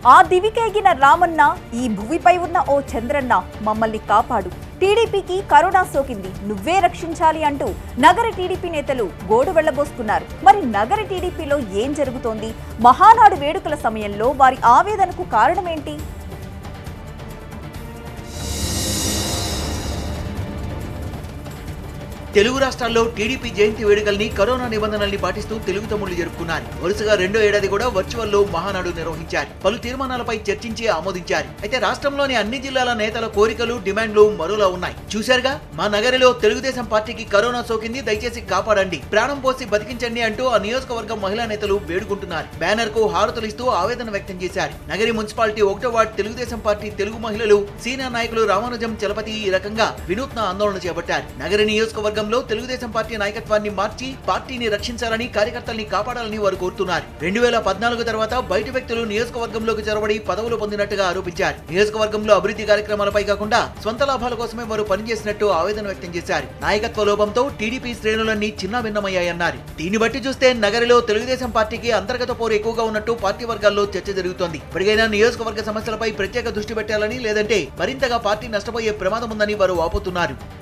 ఆ దివికెగిన రామన్న ఈ భువిపై ఉన్న ఓ చంద్రన్న మమ్మల్ని కాపాడు టీడీపీకి కరోనా సోకింది నువ్వే రక్షించాలి అంటూ నగర టీడీపీ నేతలు గోడు వెళ్లబోస్తున్నారు మరి నగర టీడీపీలో ఏం జరుగుతోంది మహానాడు వేడుకల సమయంలో వారి ఆవేదనకు కారణమేంటి తెలుగు రాష్ట్రాల్లో టీడీపీ జయంతి వేడుకల్ని కరోనా నిబంధనల్ని పాటిస్తూ తెలుగు తమ్ముళ్లు జరుపుకున్నారు వరుసగా రెండో ఏడాది కూడా వర్చువల్ లో మహానాడు నిర్వహించారు పలు తీర్మానాలపై చర్చించి ఆమోదించారు అయితే రాష్ట్రంలోని అన్ని జిల్లాల నేతల కోరికలు డిమాండ్లు మరోలా ఉన్నాయి చూశారుగా మా నగరిలో తెలుగుదేశం పార్టీకి కరోనా సోకింది దయచేసి కాపాడండి ప్రాణం పోసి బతికించండి అంటూ ఆ నియోజకవర్గం మహిళా నేతలు వేడుకుంటున్నారు బ్యానర్ కు హారతులు ఇస్తూ ఆవేదన వ్యక్తం చేశారు నగరి మున్సిపాలిటీ ఒకటో వార్డు తెలుగుదేశం పార్టీ తెలుగు మహిళలు సీనియర్ నాయకులు రామానుజం చలపతి ఈ రకంగా వినూత్న ఆందోళన చేపట్టారు నగరి నియోజకవర్గంలో తెలుగుదేశం పార్టీ నాయకత్వాన్ని మార్చి పార్టీని రక్షించాలని కార్యకర్తల్ని కాపాడాలని వారు కోరుతున్నారు రెండు వేల పద్నాలుగు తర్వాత బయట వ్యక్తులు నియోజకవర్గంలోకి చొరబడి పదవులు పొందినట్టుగా ఆరోపించారు నియోజకవర్గంలో అభివృద్ధి కార్యక్రమాలపై కాకుండా సొంత లాభాల కోసమే వారు పనిచేసినట్టు ఆవేదన వ్యక్తం చేశారు నాయకత్వ లోపంతో టీడీపీ శ్రేణులన్నీ చిన్నాభిన్నమయ్యాయన్నారు దీన్ని బట్టి చూస్తే నగరిలో తెలుగుదేశం పార్టీకి అంతర్గత పోరు ఎక్కువగా ఉన్నట్టు పార్టీ వర్గాల్లో చర్చ జరుగుతోంది ఇప్పటికైనా నియోజకవర్గ సమస్యలపై ప్రత్యేక దృష్టి పెట్టాలని లేదంటే మరింతగా పార్టీ నష్టపోయే ప్రమాదం ఉందని వారు వాపోతున్నారు